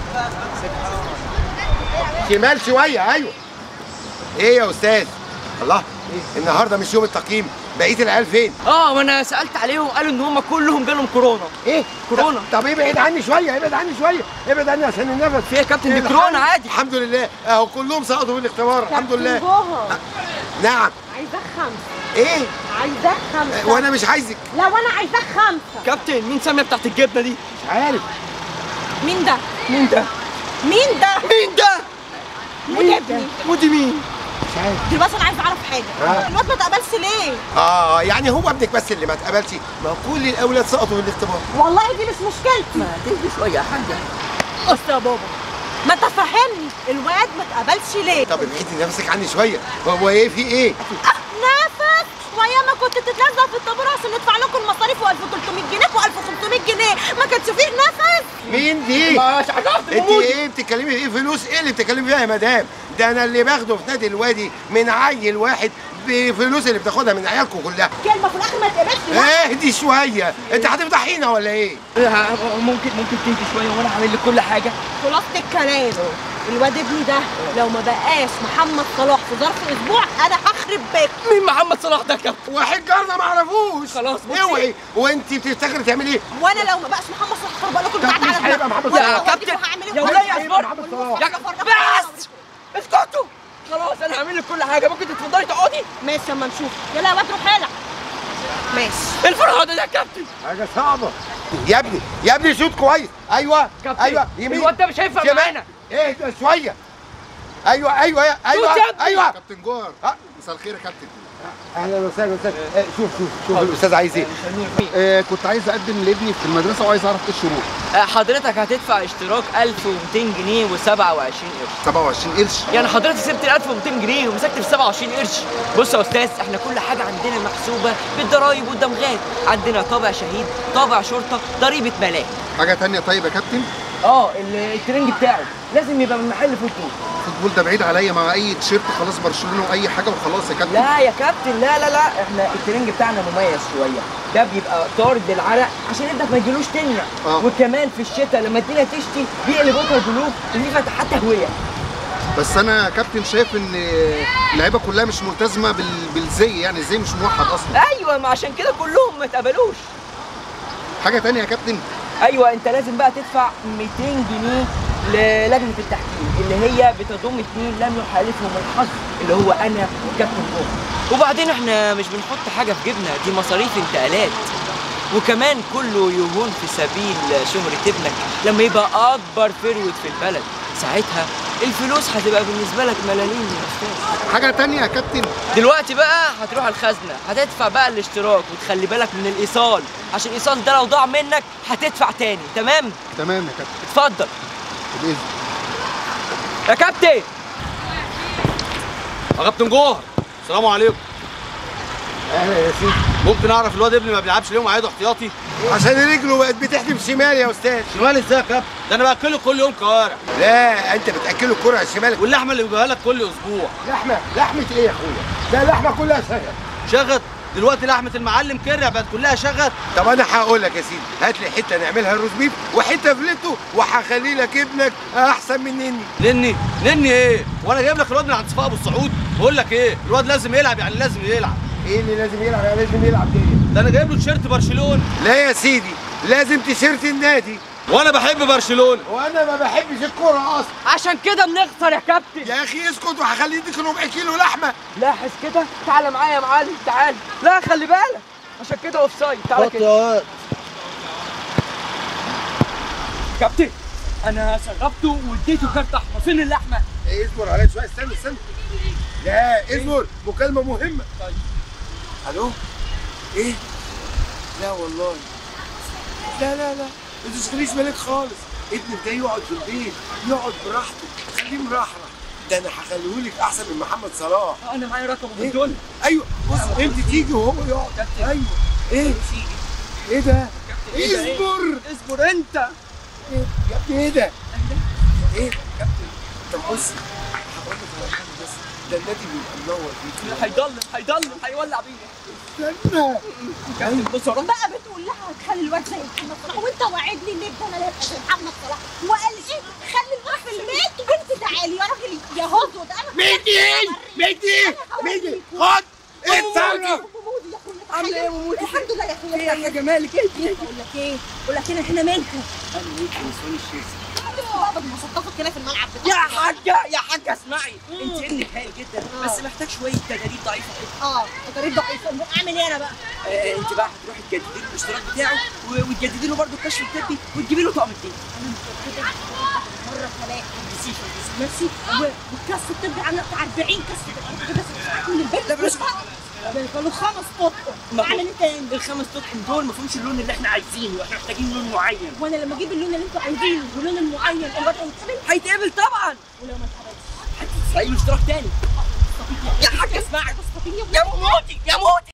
شمال شويه ايوه ايه يا استاذ الله النهارده مش يوم التقييم بقيه العيال فين اه وانا سالت عليهم قالوا ان هم كلهم جالهم كورونا ايه كورونا. طب طب ابعد عني شويه ابعد عني شويه ابعد عني عشان النفس في يا كابتن دي الحمد- كورونا عادي الحمد لله اهو كلهم سقطوا في الاختبار الحمد كابتن لله جوهر نعم عايزاك خمسة ايه عايزاك خمسة وانا مش عايزك لو انا عايزاك خمسة كابتن مين ساميه بتاعت الجبنه دي مش عارف مين ده؟ مين ده مين ده؟ مين ده مين ابني؟ ودي مين مش عارف دلوقتي انا عايزه اعرف حاجه آه. الواد ما اتقبلش ليه؟ اه يعني هو ابنك بس اللي ما اتقبلش ما هو كل الاولاد سقطوا في الاختبار والله دي مش مشكلتي ما تهدي شويه يا حاجه بص يا بابا ما انت فهمني الواد ما اتقبلش ليه؟ طب ابعدي نفسك عني شويه هو ايه في ايه آه، نفس وايام ما كنت تتلزق في الطابور عشان ندفع لكم المصاريف و1300 جنيه و1500 جنيه ما كانش فيه نفس مين دي مش عرفت انت ايه بتتكلمي في ايه فلوس ايه اللي بتتكلمي فيها يا مدام ده انا اللي باخده في نادي الوادي من عيل واحد بفلوس اللي بتاخدها من عيالكم كلها كلمه في الاخر ما اتقبلش لا اهدي شويه انت هتفضحينا ولا ايه ممكن ممكن تهدي شويه وانا هعمل لك كل حاجه خلاصه الكلام الواد ابني ده لو ما بقاش محمد صلاح في ظرف اسبوع انا هخرب بيتك مين محمد صلاح ده يا كابتن واحد جارنا ما اعرفوش خلاص، بصي. اوعي وانت بتفتكري تعملي ايه وانا لو ما بقاش محمد صلاح هخرب لكم طب مش هيبقى محمد يا صلاح. كابتن يا ولا ولية هيبقى اصبر محمد صلاح. يا كابتن بس اسكتوا خلاص انا هعمل لك كل حاجه ممكن تتفضلي تقعدي ماشي اما نشوف يلا يا واد روح العب ماشي الفرهده ده يا كابتن حاجه صعبه يا ابني يا ابني شوت كويس ايوه كابتن ايوه يمين الواد ده مش هينفع شمال. معانا اهدى شويه ايوه ايوه ايوه شوت يا ابني. ايوه كابتن جوهر ها؟ مساء الخير يا كابتن اهلا وسهلا وسهلا آه، شوف شوف شوف الاستاذ عايز ايه آه كنت عايز اقدم لابني في المدرسه وعايز اعرف ايه الشروط آه، حضرتك هتدفع اشتراك 1200 جنيه و27 قرش 27 قرش يعني حضرتك سبت ال 1200 جنيه ومسكت في 27 قرش بص يا استاذ احنا كل حاجه عندنا محسوبه بالضرايب والدمغات عندنا طابع شهيد طابع شرطه ضريبه ملاك حاجه تانية طيب يا كابتن اه ال- الترنج بتاعه لازم يبقى من محل فوتبول الفوتبول ده بعيد عليا مع اي تيشيرت خلاص برشلونه واي حاجه وخلاص يا كابتن لا يا كابتن لا لا لا احنا الترنج بتاعنا مميز شويه ده بيبقى طارد للعرق عشان ابنك ما يجيلوش تنيا آه. وكمان في الشتاء لما الدنيا تشتي بيقلب وتر جلوب اللي فيه فتحات تهويه بس انا يا كابتن شايف ان اللعيبه كلها مش ملتزمه بال... بالزي يعني الزي مش موحد اصلا ايوه ما عشان كده كلهم ما اتقبلوش حاجه تانية يا كابتن ايوه انت لازم بقى تدفع 200 جنيه للجنه التحكيم اللي هي بتضم اثنين لم يحالفهم الحظ اللي هو انا وكابتن جوه وبعدين احنا مش بنحط حاجه في جيبنا دي مصاريف انتقالات وكمان كله يهون في سبيل شهرة ابنك لما يبقى أكبر فريود في البلد ساعتها الفلوس هتبقى بالنسبة لك ملاليم يا أستاذ حاجه تانية يا كابتن دلوقتي بقى هتروح الخزنة هتدفع بقى الاشتراك وتخلي بالك من الإيصال عشان الإيصال ده لو ضاع منك هتدفع تاني تمام؟ تمام يا كابتن اتفضل باذن يا كابتن يا كابتن جوهر السلام عليكم اهلا يا سيدي ممكن اعرف الواد ابني ما بيلعبش ليه ومعايده احتياطي عشان رجله بقت بتحدف شمال يا استاذ شمال ازاي يا كابتن ده انا باكله كل يوم كوارع لا انت بتاكله الكرة على الشمال واللحمه اللي بيجيبها لك كل اسبوع لحمه لحمه ايه يا اخويا ده اللحمه كلها شغل شغت دلوقتي لحمه المعلم كرع بقت كلها شغت طب انا هقول لك يا سيدي هات لي حته نعملها الروز بيف وحته فليتو وهخلي لك ابنك احسن مني نني نني ايه وانا جايب لك الواد من عند صفاء ابو السعود بقول لك ايه الواد لازم يلعب يعني لازم يلعب ايه اللي لازم يلعب يعني لازم يلعب ايه ده انا جايب له تيشيرت برشلونه لا يا سيدي لازم تيشيرت النادي وانا بحب برشلونه وانا ما بحبش الكرة اصلا عشان كده بنخسر يا كابتن يا اخي اسكت وهخليه يديك ربع كيلو لحمه لاحظ كده تعالى معايا يا معلم تعالى لا خلي بالك عشان كده اوف سايد تعالى كده كابتن انا سربته واديته كارت احمر فين اللحمه إيه اصبر عليا شويه استنى استنى لا اصبر مكالمه مهمه طيب الو ايه لا والله لا لا لا ما تشغليش بالك خالص ابنك ده يقعد في البيت يقعد براحته خليه مرحرح ده انا هخليه لك احسن من محمد صلاح انا معايا رقمه إيه؟ بالدول ايوه بص انت تيجي وهو يقعد ايوه ايه ايه ده اصبر اصبر انت ايه يا ابني ايه ده ايه يا كابتن طب بص هقول لك على حاجه بس ده النادي بيبقى منور فيك هيضلم هيضلم هيولع بينا استنى كابتن بص يا رب بقى بتقول لها هتخلي الواد زي محمد صلاح وانت واعدني ان ابني انا لا يبقى زي محمد صلاح وقال ايه خلي ميدي ميدي ميدي خد اتصرف عامله ايه يا مامودي الحمد لله يا اخويا ايه يا حاجه مالك ايه بقول لك ايه بقول لك ايه احنا مالكم بابا مصطفى كده في الملعب يا حاجه يا حاجه اسمعي انت ابنك هايل جدا بس محتاج شويه تدريب ضعيفه كده اه تدريب ضعيف اعمل ايه انا بقى آه، انت بقى هتروحي تجددي له الاشتراك بتاعه و- وتجددي له برضه الكشف الطبي وتجيبي له طقم الدين مره ثلاثه نسيت نفسي والكاس الطبي عامله بتاع 40 كاس في الارض كده في كل البيت لا بلاش كانوا خمس قطع ما هو- اعمل ايه تاني الخمس طقم دول ما فيهمش اللون اللي احنا عايزينه احنا محتاجين لون معين وانا لما اجيب اللون اللي انتوا عايزينه واللون المعين الواد هيتقبل هيتقبل طبعا ولو ما اتقبلش هتدفعي له اشتراك تاني يا حاجه اسمعي تستطيع يا موتي يا موتي